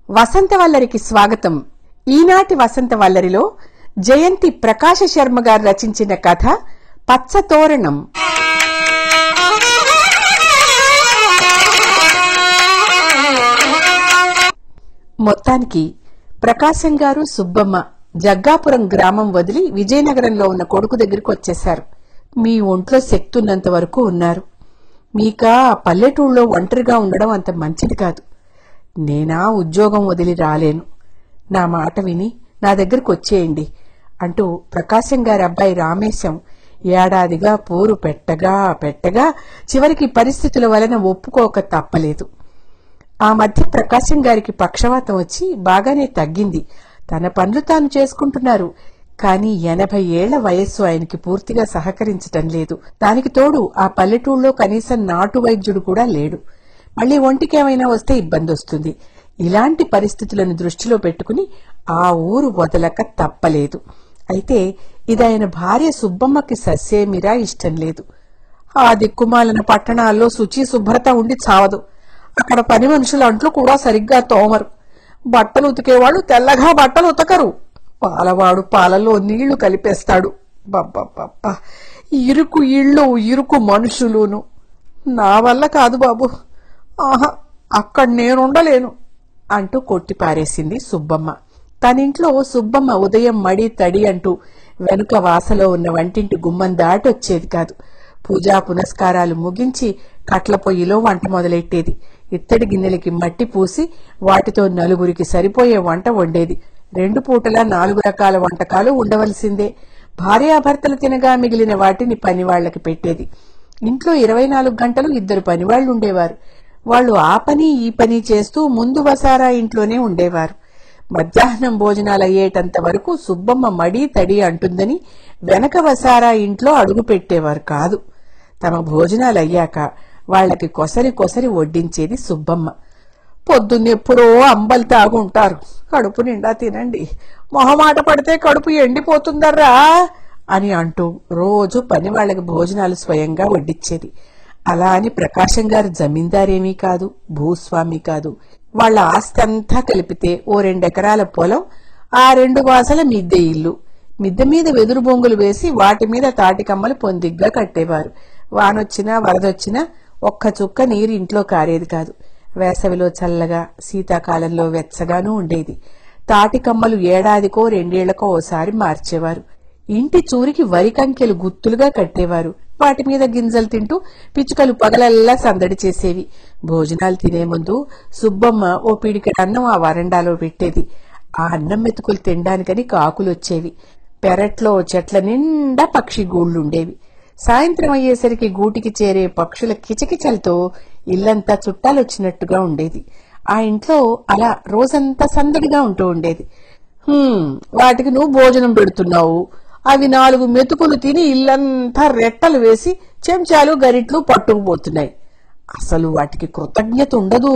వసంతవల్లరికి స్వాగతం ఈనాటి వసంతవల్లరిలో జయంతి ప్రకాశ శర్మ గారు రచించిన కథ పచ్చతోరణం మొత్తానికి ప్రకాశం గారు సుబ్బమ్మ జగ్గాపురం గ్రామం వదిలి విజయనగరంలో ఉన్న కొడుకు దగ్గరికి వచ్చేశారు మీ ఒంట్లో శక్తి ఉన్నంత వరకు ఉన్నారు మీకా ఆ పల్లెటూళ్ళలో ఒంటరిగా ఉండడం అంత మంచిది కాదు నేనా ఉద్యోగం వదిలి రాలేను నా మాట విని నా దగ్గరకు వచ్చేయండి అంటూ ప్రకాశం గారి అబ్బాయి రామేశం ఏడాదిగా పోరు పెట్టగా పెట్టగా చివరికి పరిస్థితుల వలన ఒప్పుకోక తప్పలేదు ఆ మధ్య ప్రకాశం గారికి పక్షవాతం వచ్చి బాగానే తగ్గింది తన పనులు తాను చేసుకుంటున్నారు కానీ ఎనభై ఏళ్ల వయస్సు ఆయనకి పూర్తిగా సహకరించటం లేదు దానికి తోడు ఆ పల్లెటూళ్ళలో కనీసం నాటు వైద్యుడు కూడా లేడు మళ్ళీ ఒంటికేమైనా వస్తే ఇబ్బంది వస్తుంది ఇలాంటి పరిస్థితులను దృష్టిలో పెట్టుకుని ఆ ఊరు వదలక తప్పలేదు అయితే ఇది ఆయన భార్య సుబ్బమ్మకి సస్యేమిరా ఇష్టం లేదు ఆ దిక్కుమాలిన పట్టణాల్లో శుచి శుభ్రత ఉండి చావదు అక్కడ పని మనుషుల అంట్లు కూడా సరిగ్గా తోమరు బట్టలు ఉతికేవాళ్ళు తెల్లగా బట్టలు ఉతకరు పాలవాడు పాలలో నీళ్లు కలిపేస్తాడు బబ్బబ్బబ్బా ఇరుకు ఇళ్ళు ఇరుకు మనుషులును నా వల్ల కాదు బాబు ఆహా అక్కడ నేనుండలేను అంటూ కొట్టి పారేసింది సుబ్బమ్మ తనింట్లో సుబ్బమ్మ ఉదయం మడి తడి అంటూ వెనుక వాసలో ఉన్న వంటింటి గుమ్మం దాటి వచ్చేది కాదు పూజా పునస్కారాలు ముగించి కట్ల పొయ్యిలో వంట మొదలెట్టేది ఇత్తడి గిన్నెలకి మట్టి పూసి వాటితో నలుగురికి సరిపోయే వంట వండేది రెండు పూటలా నాలుగు రకాల వంటకాలు ఉండవలసిందే భార్యాభర్తలు తినగా మిగిలిన వాటిని పనివాళ్లకి పెట్టేది ఇంట్లో ఇరవై నాలుగు గంటలు ఇద్దరు పనివాళ్లు ఉండేవారు వాళ్ళు ఆ పని ఈ పని చేస్తూ ముందు వసారా ఇంట్లోనే ఉండేవారు మధ్యాహ్నం భోజనాలు అయ్యేటంత వరకు సుబ్బమ్మ మడి తడి అంటుందని వెనక వసారా ఇంట్లో అడుగు పెట్టేవారు కాదు తమ భోజనాలు అయ్యాక వాళ్ళకి కొసరి కొసరి వడ్డించేది సుబ్బమ్మ పొద్దున్నెప్పుడో అంబలి తాగుంటారు కడుపు నిండా తినండి మొహమాట పడితే కడుపు ఎండిపోతుందర్రా అని అంటూ రోజు పని వాళ్ళకి భోజనాలు స్వయంగా వడ్డిచ్చేది అలా అని ప్రకాశం గారు జమీందారేమీ కాదు భూస్వామి కాదు వాళ్ళ ఆస్తి అంతా కలిపితే ఓ రెండెకరాల పొలం ఆ రెండు వాసల మిద్దె ఇల్లు మిద్దె మీద వెదురు బొంగులు వేసి వాటి మీద తాటికమ్మలు పొందిగ్గా కట్టేవారు వానొచ్చినా వరదొచ్చినా ఒక్క చుక్క నీరు ఇంట్లో కారేది కాదు వేసవిలో చల్లగా శీతాకాలంలో వెచ్చగానూ ఉండేది తాటికమ్మలు ఏడాదికో రెండేళ్లకో ఓసారి మార్చేవారు ఇంటి చూరికి వరి కంకెలు గుత్తులుగా కట్టేవారు వాటి మీద గింజలు తింటూ పిచ్చుకలు పగలల్లా సందడి చేసేవి భోజనాలు తినే ముందు సుబ్బమ్మ ఓ పిడికెడు అన్నం ఆ వరండాలో పెట్టేది ఆ అన్నం మెతుకులు తినడానికని కాకులు వచ్చేవి పెరట్లో చెట్ల నిండా పక్షి గూళ్ళుండేవి సాయంత్రం అయ్యేసరికి గూటికి చేరే పక్షుల కిచకిచలతో ఇల్లంతా చుట్టాలొచ్చినట్టుగా ఉండేది ఆ ఇంట్లో అలా రోజంతా సందడిగా ఉంటూ ఉండేది "హుమ్, వాటికి నువ్వు భోజనం పెడుతున్నావు అవి నాలుగు మెతుకులు తిని ఇల్లంతా రెట్టలు వేసి చెంచాలు గరిట్లు పట్టుకుపోతున్నాయి అసలు వాటికి కృతజ్ఞత ఉండదు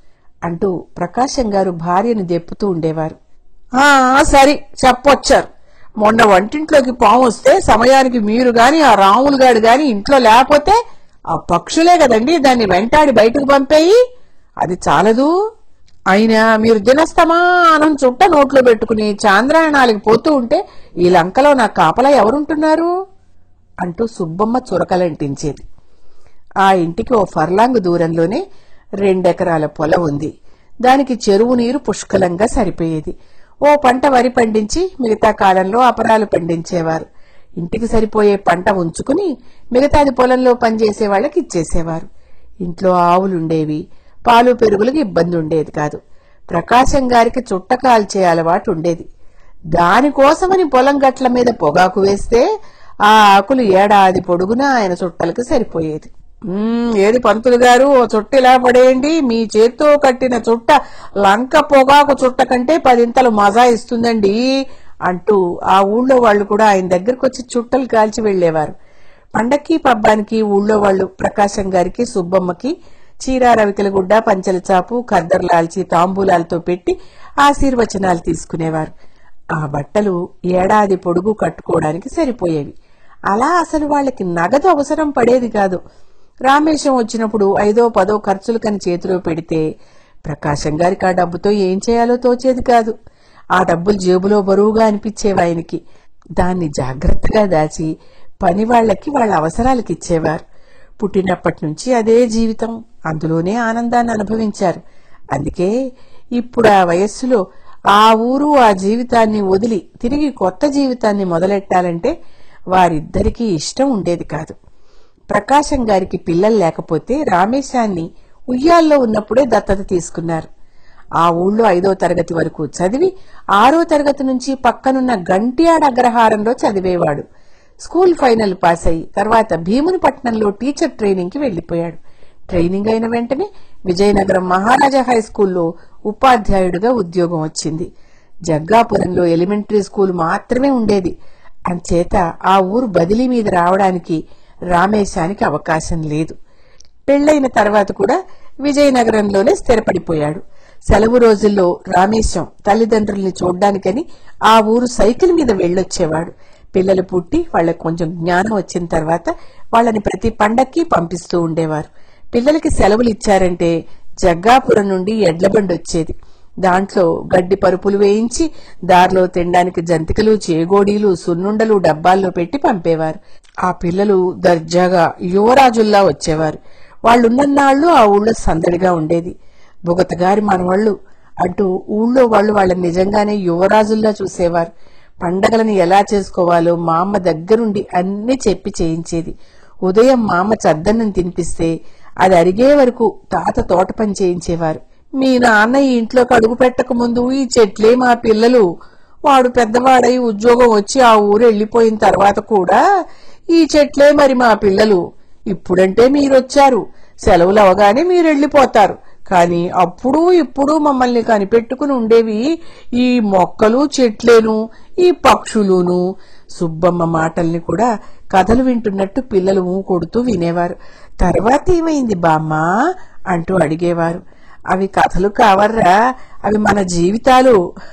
అంటూ ప్రకాశం గారు భార్యను దెప్పుతూ ఉండేవారు ఆ సరి చెప్పొచ్చారు మొన్న వంటింట్లోకి పాము వస్తే సమయానికి మీరు గాని ఆ రాములు గాడు గాని ఇంట్లో లేకపోతే ఆ పక్షులే కదండి దాన్ని వెంటాడి బయటకు పంపేయి అది చాలదు అయినా మీరు దినస్తమానం చుట్ట నోట్లో పెట్టుకుని చాంద్రాయణాలకి పోతూ ఉంటే ఈ లంకలో నా కాపలా ఎవరుంటున్నారు అంటూ సుబ్బమ్మ చురకలంటించేది ఆ ఇంటికి ఓ ఫర్లాంగ్ దూరంలోనే రెండెకరాల పొలం ఉంది దానికి చెరువు నీరు పుష్కలంగా సరిపోయేది ఓ పంట వరి పండించి మిగతా కాలంలో అపరాలు పండించేవారు ఇంటికి సరిపోయే పంట ఉంచుకుని మిగతాది పొలంలో పనిచేసే వాళ్ళకి ఇచ్చేసేవారు ఇంట్లో ఆవులుండేవి పాలు పెరుగులకు ఇబ్బంది ఉండేది కాదు ప్రకాశం గారికి చుట్ట కాల్చే అలవాటు ఉండేది దానికోసమని పొలం గట్ల మీద పొగాకు వేస్తే ఆ ఆకులు ఏడాది పొడుగునా ఆయన చుట్టలకు సరిపోయేది "మ్మ్, ఏది పంతులు గారు ఓ చుట్ట ఇలా పడేయండి మీ చేత్తో కట్టిన చుట్ట లంక పొగాకు చుట్ట కంటే పదింతలు మజా ఇస్తుందండి అంటూ ఆ ఊళ్ళో వాళ్ళు కూడా ఆయన దగ్గరకు వచ్చి చుట్టలు కాల్చి వెళ్లేవారు పండక్కి పబ్బానికి ఊళ్ళో వాళ్ళు ప్రకాశం గారికి సుబ్బమ్మకి చీర రవికల గుడ్డ పంచల చాపు ఖద్దర్లాల్చి తాంబూలాలతో పెట్టి ఆశీర్వచనాలు తీసుకునేవారు ఆ బట్టలు ఏడాది పొడుగు కట్టుకోవడానికి సరిపోయేవి అలా అసలు వాళ్ళకి నగదు అవసరం పడేది కాదు రామేశం వచ్చినప్పుడు ఐదో పదో ఖర్చులు కని చేతిలో పెడితే ప్రకాశం గారికి ఆ డబ్బుతో ఏం చేయాలో తోచేది కాదు ఆ డబ్బులు జేబులో బరువుగా అనిపించేవి ఆయనకి దాన్ని జాగ్రత్తగా దాచి పని వాళ్ళకి వాళ్ళ అవసరాలకి ఇచ్చేవారు పుట్టినప్పటి నుంచి అదే జీవితం అందులోనే ఆనందాన్ని అనుభవించారు అందుకే ఇప్పుడు ఆ వయస్సులో ఆ ఊరు ఆ జీవితాన్ని వదిలి తిరిగి కొత్త జీవితాన్ని మొదలెట్టాలంటే వారిద్దరికీ ఇష్టం ఉండేది కాదు ప్రకాశం గారికి పిల్లలు లేకపోతే రామేశాన్ని ఉయ్యాల్లో ఉన్నప్పుడే దత్తత తీసుకున్నారు ఆ ఊళ్ళో ఐదో తరగతి వరకు చదివి ఆరో తరగతి నుంచి పక్కనున్న గంట్యాడ అగ్రహారంలో చదివేవాడు స్కూల్ ఫైనల్ పాస్ అయి తర్వాత భీమునిపట్నంలో టీచర్ ట్రైనింగ్ కి వెళ్లిపోయాడు ట్రైనింగ్ అయిన వెంటనే విజయనగరం మహారాజా హై స్కూల్లో ఉపాధ్యాయుడిగా ఉద్యోగం వచ్చింది జగ్గాపురంలో ఎలిమెంటరీ స్కూల్ మాత్రమే ఉండేది అంచేత ఆ ఊరు బదిలీ మీద రావడానికి రామేశానికి అవకాశం లేదు పెళ్లైన తర్వాత కూడా విజయనగరంలోనే స్థిరపడిపోయాడు సెలవు రోజుల్లో రామేశం తల్లిదండ్రుల్ని చూడ్డానికని ఆ ఊరు సైకిల్ మీద వెళ్ళొచ్చేవాడు పిల్లలు పుట్టి వాళ్ళకి కొంచెం జ్ఞానం వచ్చిన తర్వాత వాళ్ళని ప్రతి పండక్కి పంపిస్తూ ఉండేవారు పిల్లలకి సెలవులు ఇచ్చారంటే జగ్గాపురం నుండి ఎడ్లబండి వచ్చేది దాంట్లో గడ్డి పరుపులు వేయించి దారిలో తినడానికి జంతికలు చేగోడీలు సున్నుండలు డబ్బాల్లో పెట్టి పంపేవారు ఆ పిల్లలు దర్జాగా యువరాజుల్లా వచ్చేవారు వాళ్ళున్నన్నాళ్ళు ఆ ఊళ్ళో సందడిగా ఉండేది బుగతగారి మనవాళ్ళు అంటూ ఊళ్ళో వాళ్ళు వాళ్ళని నిజంగానే యువరాజుల్లా చూసేవారు పండగలను ఎలా చేసుకోవాలో మా అమ్మ దగ్గరుండి అన్ని చెప్పి చేయించేది ఉదయం మా అమ్మ చద్దన్నం తినిపిస్తే అది అరిగే వరకు తాత తోట పని చేయించేవారు మీ నాన్న ఈ ఇంట్లోకి అడుగు పెట్టక ముందు ఈ చెట్లే మా పిల్లలు వాడు పెద్దవాడై ఉద్యోగం వచ్చి ఆ ఊరు వెళ్ళిపోయిన తర్వాత కూడా ఈ చెట్లే మరి మా పిల్లలు ఇప్పుడంటే మీరొచ్చారు సెలవులు అవగానే మీరు వెళ్ళిపోతారు కానీ అప్పుడు ఇప్పుడు మమ్మల్ని కనిపెట్టుకుని ఉండేవి ఈ మొక్కలు చెట్లేను ఈ పక్షులును సుబ్బమ్మ మాటల్ని కూడా కథలు వింటున్నట్టు పిల్లలు ఊ కొడుతూ వినేవారు తర్వాత ఏమైంది బామ్మ అంటూ అడిగేవారు అవి కథలు కావర్రా అవి మన జీవితాలు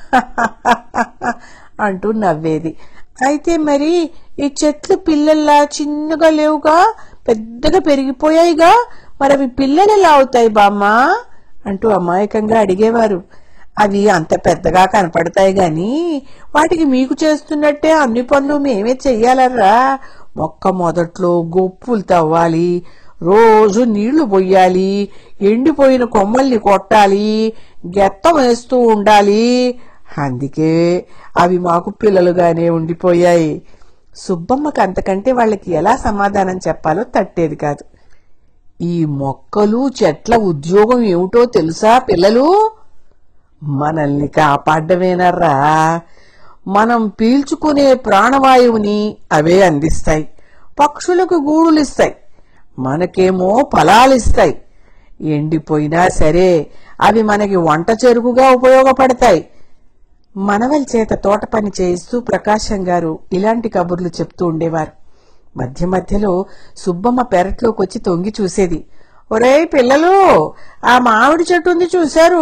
అంటూ నవ్వేది అయితే మరి ఈ చెట్లు పిల్లల్లా చిన్నగా లేవుగా పెద్దగా పెరిగిపోయాయిగా మరి అవి పిల్లలు ఎలా అవుతాయి బామ్మ అంటూ అమాయకంగా అడిగేవారు అవి అంత పెద్దగా కనపడతాయి గాని వాటికి మీకు చేస్తున్నట్టే అన్ని పనులు మేమే చెయ్యాలర్రా మొక్క మొదట్లో గొప్పులు తవ్వాలి రోజు నీళ్లు పొయ్యాలి ఎండిపోయిన కొమ్మల్ని కొట్టాలి గెత్తం వేస్తూ ఉండాలి అందుకే అవి మాకు పిల్లలుగానే ఉండిపోయాయి సుబ్బమ్మకి అంతకంటే వాళ్ళకి ఎలా సమాధానం చెప్పాలో తట్టేది కాదు ఈ మొక్కలు చెట్ల ఉద్యోగం ఏమిటో తెలుసా పిల్లలు మనల్ని కాపాడమేనర్రా మనం పీల్చుకునే ప్రాణవాయువుని అవే అందిస్తాయి పక్షులకు గూడులిస్తాయి మనకేమో ఫలాలిస్తాయి ఎండిపోయినా సరే అవి మనకి వంట చెరుకుగా ఉపయోగపడతాయి మనవల చేత తోట పని చేయిస్తూ ప్రకాశం గారు ఇలాంటి కబుర్లు చెప్తూ ఉండేవారు మధ్య మధ్యలో సుబ్బమ్మ పెరట్లోకి వచ్చి తొంగి చూసేది ఒరేయ్ పిల్లలు ఆ మామిడి చెట్టు ఉంది చూశారు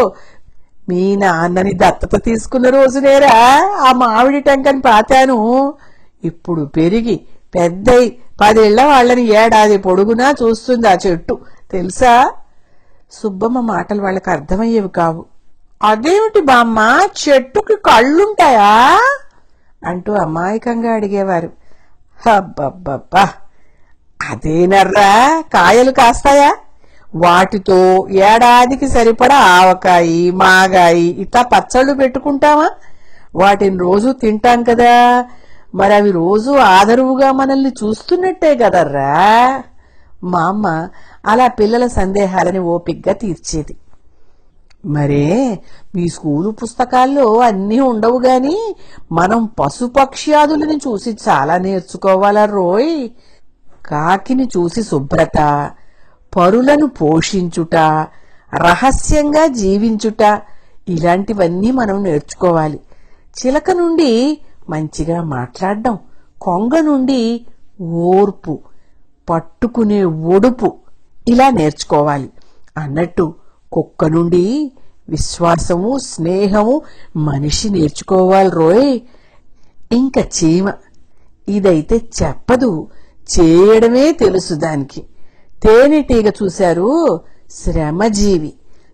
మీ నాన్నని దత్తత తీసుకున్న రోజునేరా ఆ మామిడి టెంకని పాతాను ఇప్పుడు పెరిగి పెద్దయి పదేళ్ల వాళ్ళని ఏడాది పొడుగునా చూస్తుంది ఆ చెట్టు తెలుసా సుబ్బమ్మ మాటలు వాళ్ళకి అర్థమయ్యేవి కావు అదేమిటి బామ్మ చెట్టుకి కళ్ళుంటాయా అంటూ అమాయకంగా అడిగేవారు హబ్బబ్బబ్బా అదేనర్రా కాయలు కాస్తాయా వాటితో ఏడాదికి సరిపడా ఆవకాయి మాగాయి ఇట్లా పచ్చళ్ళు పెట్టుకుంటామా వాటిని రోజు తింటాం కదా మరి అవి రోజు ఆదరువుగా మనల్ని చూస్తున్నట్టే కదర్రా మా అమ్మ అలా పిల్లల సందేహాలని ఓపిగ్గా తీర్చేది మరే మీ స్కూలు పుస్తకాల్లో అన్నీ ఉండవు గాని మనం పశుపక్ష్యాదులని చూసి చాలా నేర్చుకోవాలా రోయ్ కాకిని చూసి శుభ్రత పరులను పోషించుట రహస్యంగా జీవించుట ఇలాంటివన్నీ మనం నేర్చుకోవాలి చిలక నుండి మంచిగా మాట్లాడడం కొంగ నుండి ఓర్పు పట్టుకునే ఒడుపు ఇలా నేర్చుకోవాలి అన్నట్టు కుక్క నుండి విశ్వాసము స్నేహము మనిషి నేర్చుకోవాలి రోయ్ ఇంకా చీమ ఇదైతే చెప్పదు చేయడమే తెలుసు దానికి తేనెటీగ చూశారు శ్రమజీవి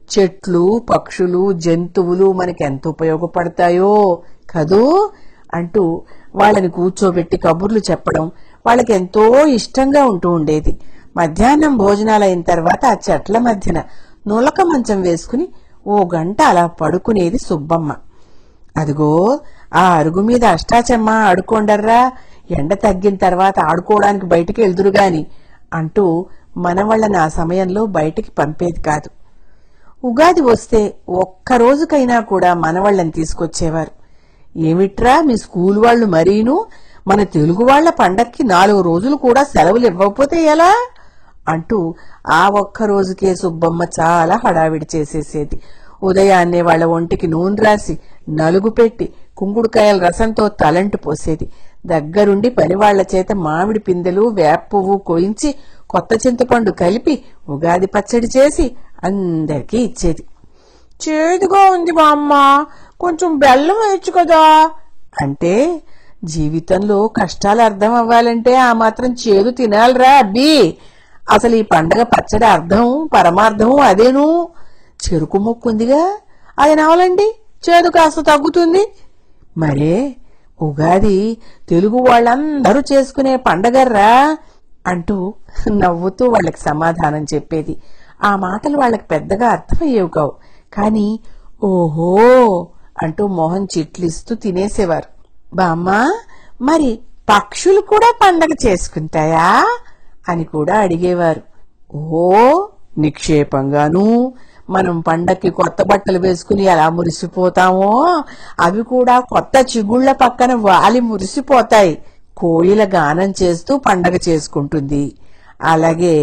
చెట్లు పక్షులు జంతువులు మనకి ఎంత ఉపయోగపడతాయో కదూ అంటూ వాళ్ళని కూర్చోబెట్టి కబుర్లు చెప్పడం వాళ్ళకి ఎంతో ఇష్టంగా ఉంటూ ఉండేది మధ్యాహ్నం భోజనాలు అయిన తర్వాత ఆ చెట్ల మధ్యన నులక మంచం వేసుకుని ఓ గంట అలా పడుకునేది సుబ్బమ్మ అదిగో ఆ అరుగు మీద అష్టాచమ్మ ఆడుకోండర్రా ఎండ తగ్గిన తర్వాత ఆడుకోవడానికి బయటికి వెళ్దురు గాని అంటూ మనవళ్ళని ఆ సమయంలో బయటికి పంపేది కాదు ఉగాది వస్తే ఒక్క రోజుకైనా కూడా మనవళ్ళని తీసుకొచ్చేవారు ఏమిట్రా మీ స్కూల్ వాళ్ళు మరీను మన తెలుగు వాళ్ళ పండక్కి నాలుగు రోజులు కూడా సెలవులు ఇవ్వకపోతే ఎలా అంటూ ఆ ఒక్క రోజుకే సుబ్బమ్మ చాలా హడావిడి చేసేసేది ఉదయాన్నే వాళ్ళ ఒంటికి నూనె రాసి నలుగు పెట్టి కుంకుడుకాయల రసంతో తలంటు పోసేది దగ్గరుండి పనివాళ్ల చేత మామిడి పిందెలు వేప పువ్వు కోయించి కొత్త చింతపండు కలిపి ఉగాది పచ్చడి చేసి అందరికీ ఇచ్చేది చేదుగా ఉంది మా అమ్మ కొంచెం బెల్లం వేయచ్చు కదా అంటే జీవితంలో కష్టాలు అర్థం అవ్వాలంటే ఆ మాత్రం చేదు తినాలిరా అబ్బి అసలు ఈ పండగ పచ్చడి అర్థం పరమార్థం అదేను చెరుకు ముక్కుందిగా అది నవలండి చేదు కాస్త తగ్గుతుంది మరే ఉగాది తెలుగు వాళ్ళందరూ చేసుకునే పండగర్రా అంటూ నవ్వుతూ వాళ్ళకి సమాధానం చెప్పేది ఆ మాటలు వాళ్ళకి పెద్దగా అర్థమయ్యేవి కావు కానీ ఓహో అంటూ మోహన్ చిట్లిస్తూ తినేసేవారు బామ్మ మరి పక్షులు కూడా పండగ చేసుకుంటాయా అని కూడా అడిగేవారు ఓ నిక్షేపంగాను మనం పండక్కి కొత్త బట్టలు వేసుకుని ఎలా మురిసిపోతామో అవి కూడా కొత్త చిగుళ్ల పక్కన వాలి మురిసిపోతాయి కోయిల గానం చేస్తూ పండగ చేసుకుంటుంది అలాగే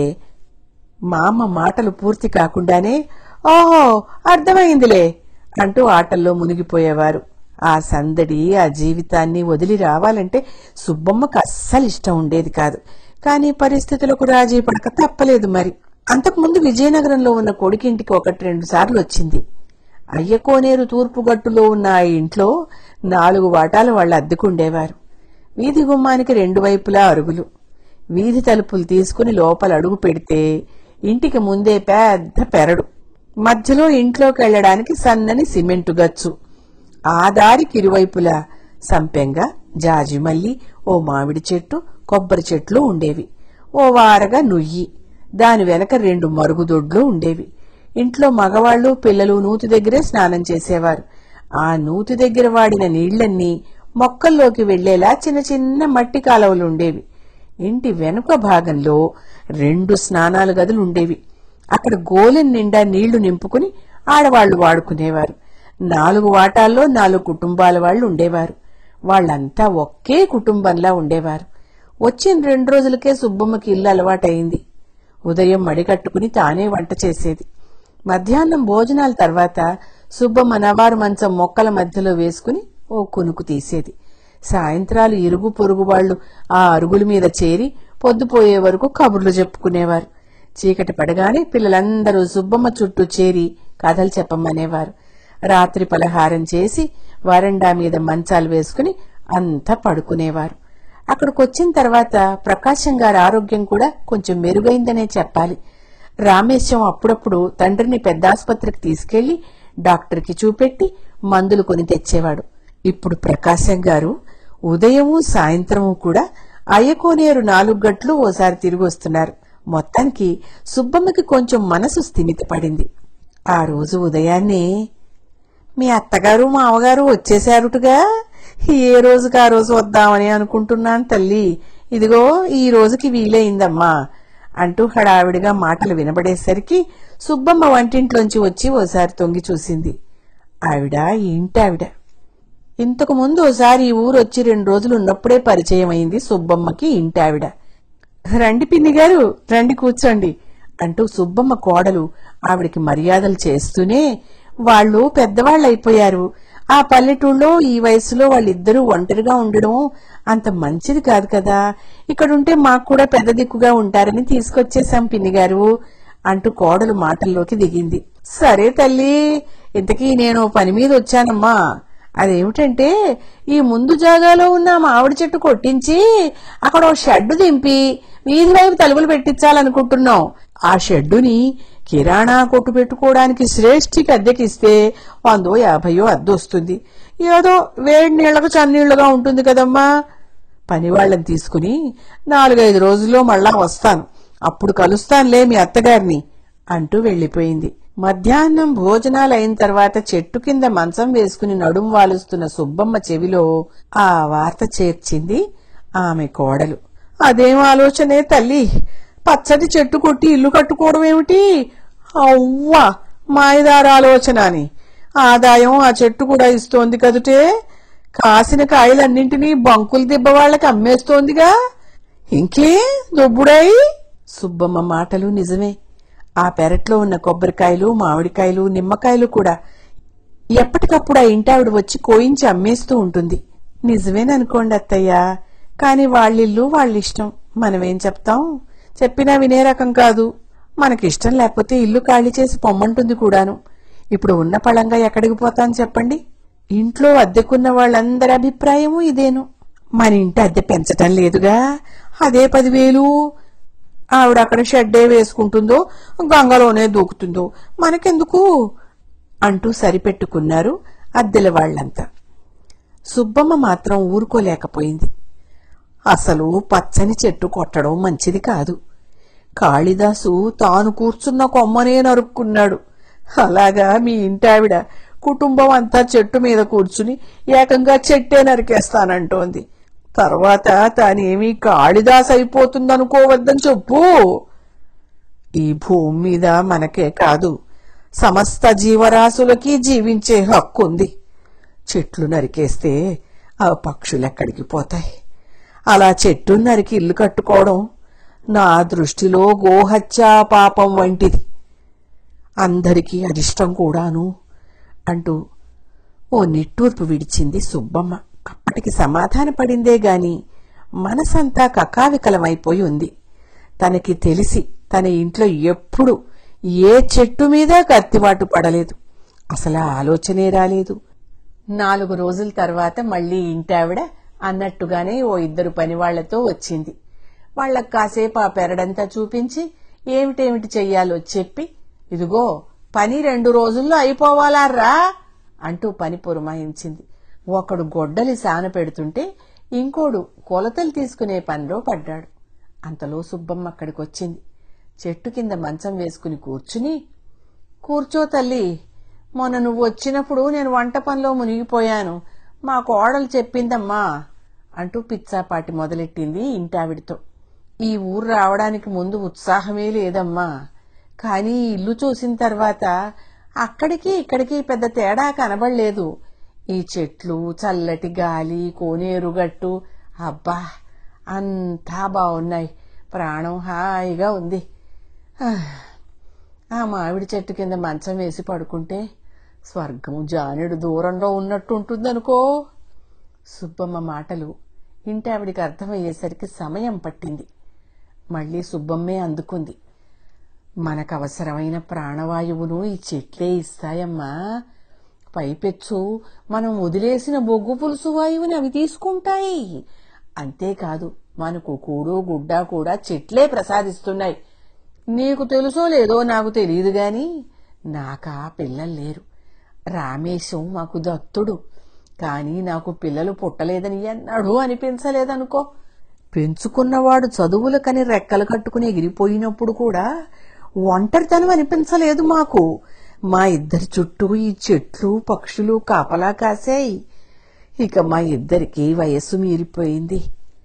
మా అమ్మ మాటలు పూర్తి కాకుండానే ఓహో అర్థమైందిలే అంటూ ఆటల్లో మునిగిపోయేవారు ఆ సందడి ఆ జీవితాన్ని వదిలి రావాలంటే సుబ్బమ్మకు అస్సలు ఇష్టం ఉండేది కాదు కానీ పరిస్థితులకు రాజీ పడక తప్పలేదు మరి అంతకుముందు విజయనగరంలో ఉన్న కొడుకింటికి ఒకటి రెండు సార్లు వచ్చింది అయ్యకోనేరు తూర్పు గట్టులో ఉన్న ఆ ఇంట్లో నాలుగు వాటాలు వాళ్ళు అద్దెకుండేవారు వీధి గుమ్మానికి రెండు వైపులా అరుగులు వీధి తలుపులు తీసుకుని లోపల అడుగు పెడితే ఇంటికి ముందే పెద్ద పెరడు మధ్యలో ఇంట్లోకి వెళ్లడానికి సన్నని సిమెంటు గచ్చు ఆ దారికి ఇరువైపులా సంపెంగ జాజిమల్లి ఓ మామిడి చెట్టు కొబ్బరి చెట్లు ఉండేవి ఓ వారగా నుయ్యి దాని వెనక రెండు మరుగుదొడ్లు ఉండేవి ఇంట్లో మగవాళ్లు పిల్లలు నూతి దగ్గరే స్నానం చేసేవారు ఆ నూతి దగ్గర వాడిన నీళ్లన్నీ మొక్కల్లోకి వెళ్లేలా చిన్న చిన్న మట్టి కాలువలు ఉండేవి ఇంటి వెనుక భాగంలో రెండు స్నానాల గదులు ఉండేవి అక్కడ గోలెం నిండా నీళ్లు నింపుకుని ఆడవాళ్లు వాడుకునేవారు నాలుగు వాటాల్లో నాలుగు కుటుంబాల వాళ్ళు ఉండేవారు వాళ్ళంతా ఒకే కుటుంబంలా ఉండేవారు వచ్చిన రెండు రోజులకే సుబ్బమ్మకి ఇల్లు అలవాటైంది ఉదయం మడికట్టుకుని తానే వంట చేసేది మధ్యాహ్నం భోజనాల తర్వాత సుబ్బమ్మ నవారు మంచం మొక్కల మధ్యలో వేసుకుని ఓ కునుకు తీసేది సాయంత్రాలు ఇరుగు పొరుగు వాళ్ళు ఆ అరుగుల మీద చేరి పొద్దుపోయే వరకు కబుర్లు చెప్పుకునేవారు చీకటి పడగానే పిల్లలందరూ సుబ్బమ్మ చుట్టూ చేరి కథలు చెప్పమనేవారు రాత్రి పలహారం చేసి వరండా మీద మంచాలు వేసుకుని అంతా పడుకునేవారు అక్కడికి వచ్చిన తర్వాత ప్రకాశం గారి ఆరోగ్యం కూడా కొంచెం మెరుగైందనే చెప్పాలి రామేశ్వరం అప్పుడప్పుడు తండ్రిని పెద్ద ఆసుపత్రికి తీసుకెళ్లి డాక్టర్కి చూపెట్టి మందులు కొని తెచ్చేవాడు ఇప్పుడు ప్రకాశం గారు ఉదయము సాయంత్రము కూడా అయ్యకోనేరు నాలుగు గట్లు ఓసారి తిరిగి వస్తున్నారు మొత్తానికి సుబ్బమ్మకి కొంచెం మనసు స్థిమిత పడింది ఆ రోజు ఉదయాన్నే మీ అత్తగారు మామగారు వచ్చేశారుటుగా ఏ రోజుకి ఆ రోజు వద్దామని అనుకుంటున్నాను తల్లి ఇదిగో ఈ రోజుకి వీలైందమ్మా అంటూ హడావిడిగా మాటలు వినబడేసరికి సుబ్బమ్మ వంటింట్లోంచి వచ్చి ఓసారి తొంగి చూసింది ఆవిడ ఏంటావిడ ఇంతకు ముందు ఓసారి ఈ ఊరు వచ్చి రెండు రోజులు ఉన్నప్పుడే పరిచయం అయింది సుబ్బమ్మకి ఇంటావిడ రండి పిన్ని గారు రండి కూర్చోండి అంటూ సుబ్బమ్మ కోడలు ఆవిడికి మర్యాదలు చేస్తూనే వాళ్ళు పెద్దవాళ్ళు అయిపోయారు ఆ పల్లెటూళ్ళలో ఈ వయసులో వాళ్ళిద్దరూ ఒంటరిగా ఉండడం అంత మంచిది కాదు కదా ఇక్కడుంటే మాకు కూడా పెద్ద దిక్కుగా ఉంటారని తీసుకొచ్చేశాం పిన్ని గారు అంటూ కోడలు మాటల్లోకి దిగింది సరే తల్లి ఇంతకీ నేను పని మీద వచ్చానమ్మా అదేమిటంటే ఈ ముందు జాగాలో ఉన్న మామిడి చెట్టు కొట్టించి అక్కడ ఓ షెడ్డు దింపి వీధి వైపు తలుపులు పెట్టించాలనుకుంటున్నాం ఆ షెడ్డుని కిరాణా కొట్టు పెట్టుకోవడానికి శ్రేష్ఠికి అద్దెకిస్తే వందో యాభయో అద్దె వస్తుంది ఏదో వేడి నీళ్లకు చన్నీళ్లుగా ఉంటుంది కదమ్మా పని వాళ్ళని తీసుకుని నాలుగైదు రోజుల్లో మళ్ళా వస్తాను అప్పుడు కలుస్తానులే మీ అత్తగారిని అంటూ వెళ్లిపోయింది మధ్యాహ్నం భోజనాలు అయిన తర్వాత చెట్టు కింద మంచం వేసుకుని నడుం వాలుస్తున్న సుబ్బమ్మ చెవిలో ఆ వార్త చేర్చింది ఆమె కోడలు అదేం ఆలోచనే తల్లి పచ్చటి చెట్టు కొట్టి ఇల్లు కట్టుకోవడం ఏమిటి అవ్వా మాయదార ఆలోచన అని ఆదాయం ఆ చెట్టు కూడా ఇస్తోంది కదుటే కాసిన కాయలన్నింటినీ బంకులు దిబ్బ వాళ్ళకి అమ్మేస్తోందిగా ఇంకే దుబ్బుడై సుబ్బమ్మ మాటలు నిజమే ఆ పెరట్లో ఉన్న కొబ్బరికాయలు మామిడికాయలు నిమ్మకాయలు కూడా ఎప్పటికప్పుడు ఆ ఇంటావిడ వచ్చి కోయించి అమ్మేస్తూ ఉంటుంది నిజమేననుకోండి అత్తయ్య కాని వాళ్ళిల్లు వాళ్ళిష్టం మనమేం చెప్తాం చెప్పినా వినే రకం కాదు మనకిష్టం లేకపోతే ఇల్లు ఖాళీ చేసి పొమ్మంటుంది కూడాను ఇప్పుడు ఉన్న పళంగా ఎక్కడికి పోతాం చెప్పండి ఇంట్లో అద్దెకున్న వాళ్ళందరి అభిప్రాయము ఇదేను మన ఇంటి అద్దె పెంచటం లేదుగా అదే పదివేలు ఆవిడ అక్కడ షెడ్డే వేసుకుంటుందో గంగలోనే దూకుతుందో మనకెందుకు అంటూ సరిపెట్టుకున్నారు అద్దెల వాళ్ళంతా సుబ్బమ్మ మాత్రం ఊరుకోలేకపోయింది అసలు పచ్చని చెట్టు కొట్టడం మంచిది కాదు కాళిదాసు తాను కూర్చున్న కొమ్మనే నరుక్కున్నాడు అలాగా మీ ఇంటావిడ కుటుంబం అంతా చెట్టు మీద కూర్చుని ఏకంగా చెట్టే నరికేస్తానంటోంది తర్వాత తానేమీ కాళిదాస్ అయిపోతుందనుకోవద్దని చెప్పు ఈ భూమి మీద మనకే కాదు సమస్త జీవరాశులకి జీవించే హక్కు ఉంది చెట్లు నరికేస్తే ఆ పక్షులెక్కడికి పోతాయి అలా చెట్టు నరికి ఇల్లు కట్టుకోవడం నా దృష్టిలో గోహత్యా పాపం వంటిది అందరికీ అరిష్టం కూడాను అంటూ ఓ నిట్టూర్పు విడిచింది సుబ్బమ్మ అప్పటికి సమాధాన పడిందే గాని మనసంతా కకావికలమైపోయి ఉంది తనకి తెలిసి తన ఇంట్లో ఎప్పుడు ఏ చెట్టు మీద కత్తివాటు పడలేదు అసలు ఆ ఆలోచనే రాలేదు నాలుగు రోజుల తర్వాత మళ్ళీ ఇంటావిడ అన్నట్టుగానే ఓ ఇద్దరు పనివాళ్లతో వచ్చింది వాళ్ళకు కాసేపు ఆ పెరడంతా చూపించి ఏమిటేమిటి చెయ్యాలో చెప్పి ఇదిగో పని రెండు రోజుల్లో అయిపోవాలారా అంటూ పని పురమాయించింది ఒకడు గొడ్డలి సాన పెడుతుంటే ఇంకోడు కొలతలు తీసుకునే పనిలో పడ్డాడు అంతలో సుబ్బమ్మ అక్కడికొచ్చింది చెట్టు కింద మంచం వేసుకుని కూర్చుని కూర్చో తల్లి మొన్న నువ్వు వచ్చినప్పుడు నేను వంట పనిలో మునిగిపోయాను మా కోడలు చెప్పిందమ్మా అంటూ పిచ్చాపాటి మొదలెట్టింది ఇంటావిడితో ఈ ఊరు రావడానికి ముందు ఉత్సాహమే లేదమ్మా కానీ ఈ ఇల్లు చూసిన తర్వాత అక్కడికి ఇక్కడికి పెద్ద తేడా కనబడలేదు ఈ చెట్లు చల్లటి గాలి కోనేరుగట్టు అబ్బా అంతా బాగున్నాయి ప్రాణం హాయిగా ఉంది ఆహ్. ఆ మామిడి చెట్టు కింద మంచం వేసి పడుకుంటే స్వర్గం జానుడు దూరంలో ఉన్నట్టు ఉంటుందనుకో సుబ్బమ్మ మాటలు ఇంటి ఆవిడికి అర్థమయ్యేసరికి సమయం పట్టింది మళ్ళీ సుబ్బమ్మే అందుకుంది మనకు అవసరమైన ప్రాణవాయువును ఈ చెట్లే ఇస్తాయమ్మా పైపెచ్చు మనం వదిలేసిన బొగ్గు పులుసు వాయువుని అవి తీసుకుంటాయి అంతేకాదు మనకు కూడు గుడ్డ కూడా చెట్లే ప్రసాదిస్తున్నాయి నీకు తెలుసో లేదో నాకు తెలియదు గాని నాకా పిల్లలు లేరు రామేశం మాకు దత్తుడు కానీ నాకు పిల్లలు పుట్టలేదని ఎన్నడూ అనిపించలేదనుకో పెంచుకున్నవాడు చదువులకని రెక్కలు కట్టుకుని ఎగిరిపోయినప్పుడు కూడా ఒంటరితనం అనిపించలేదు మాకు మా ఇద్దరి చుట్టూ ఈ చెట్లు పక్షులు కాపలా కాసాయి ఇక మా ఇద్దరికి వయస్సు మీరిపోయింది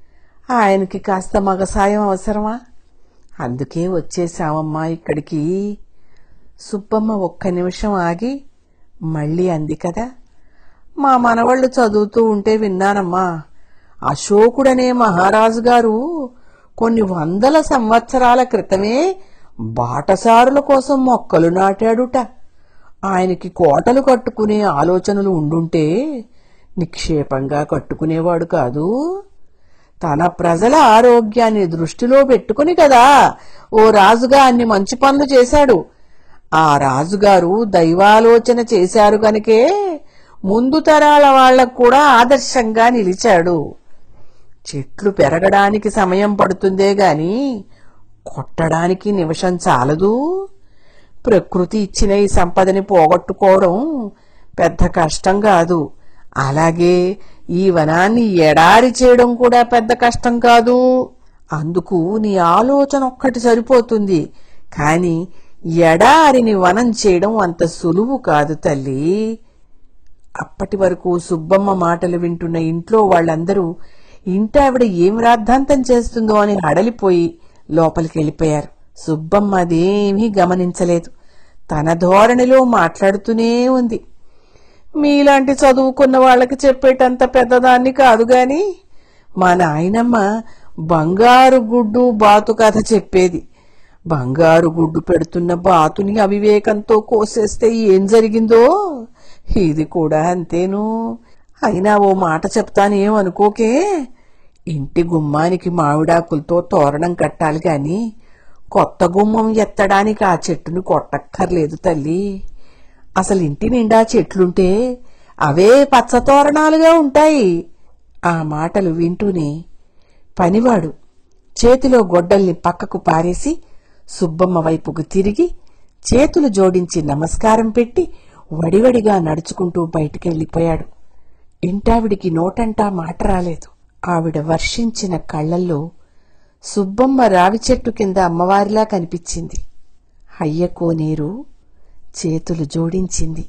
ఆయనకి కాస్త మగ సాయం అవసరమా అందుకే వచ్చేశామమ్మా ఇక్కడికి సుబ్బమ్మ ఒక్క నిమిషం ఆగి మళ్ళీ అంది కదా మా మనవళ్ళు చదువుతూ ఉంటే విన్నానమ్మా అశోకుడనే మహారాజు గారు కొన్ని వందల సంవత్సరాల క్రితమే బాటసారుల కోసం మొక్కలు నాటాడుట ఆయనకి కోటలు కట్టుకునే ఆలోచనలు ఉండుంటే నిక్షేపంగా కట్టుకునేవాడు కాదు తన ప్రజల ఆరోగ్యాన్ని దృష్టిలో పెట్టుకుని కదా ఓ రాజుగా అన్ని మంచి పనులు చేశాడు ఆ రాజుగారు దైవాలోచన చేశారు గనుకే ముందు తరాల వాళ్లకు కూడా ఆదర్శంగా నిలిచాడు చెట్లు పెరగడానికి సమయం పడుతుందే గాని కొట్టడానికి నిమిషం చాలదు ప్రకృతి ఇచ్చిన ఈ సంపదని పోగొట్టుకోవడం పెద్ద కష్టం కాదు అలాగే ఈ వనాన్ని ఎడారి చేయడం కూడా పెద్ద కష్టం కాదు అందుకు నీ ఆలోచన ఒక్కటి సరిపోతుంది కాని ఎడారిని వనం చేయడం అంత సులువు కాదు తల్లి అప్పటి వరకు సుబ్బమ్మ మాటలు వింటున్న ఇంట్లో వాళ్ళందరూ ఇంటావిడ ఏం రాద్ధాంతం చేస్తుందో అని హడలిపోయి లోపలికి వెళ్ళిపోయారు సుబ్బమ్మ అదేమీ గమనించలేదు తన ధోరణిలో మాట్లాడుతూనే ఉంది మీలాంటి చదువుకున్న వాళ్ళకి చెప్పేటంత పెద్దదాన్ని కాదు గాని మా నాయనమ్మ బంగారు గుడ్డు బాతు కథ చెప్పేది బంగారు గుడ్డు పెడుతున్న బాతుని అవివేకంతో కోసేస్తే ఏం జరిగిందో ఇది కూడా అంతేను అయినా ఓ మాట చెప్తానేమనుకోకే ఇంటి గుమ్మానికి మామిడాకులతో తోరణం కట్టాలి గాని కొత్త గుమ్మం ఎత్తడానికి ఆ చెట్టును కొట్టక్కర్లేదు తల్లి అసలు ఇంటి నిండా చెట్లుంటే అవే పచ్చ తోరణాలుగా ఉంటాయి ఆ మాటలు వింటూనే పనివాడు చేతిలో గొడ్డల్ని పక్కకు పారేసి సుబ్బమ్మ వైపుకు తిరిగి చేతులు జోడించి నమస్కారం పెట్టి వడివడిగా నడుచుకుంటూ బయటికెళ్లిపోయాడు ఇంటావిడికి నోటంటా మాట రాలేదు ఆవిడ వర్షించిన కళ్ళల్లో సుబ్బమ్మ రావి చెట్టు కింద అమ్మవారిలా కనిపించింది హయ్య కోనేరు చేతులు జోడించింది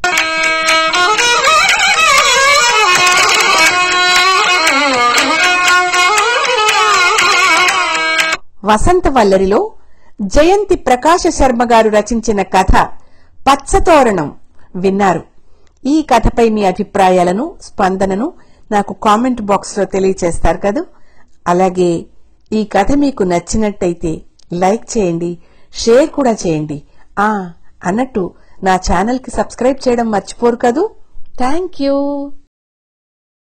వసంత వల్లరిలో జయంతి ప్రకాశ శర్మ గారు రచించిన కథ పచ్చతోరణం విన్నారు ఈ కథపై మీ అభిప్రాయాలను స్పందనను నాకు కామెంట్ బాక్స్ లో తెలియచేస్తారు కదూ అలాగే ఈ కథ మీకు నచ్చినట్టయితే లైక్ చేయండి షేర్ కూడా చేయండి ఆ అన్నట్టు నా ఛానల్ కి సబ్స్క్రైబ్ చేయడం మర్చిపోరు కదూ థ్యాంక్ యూ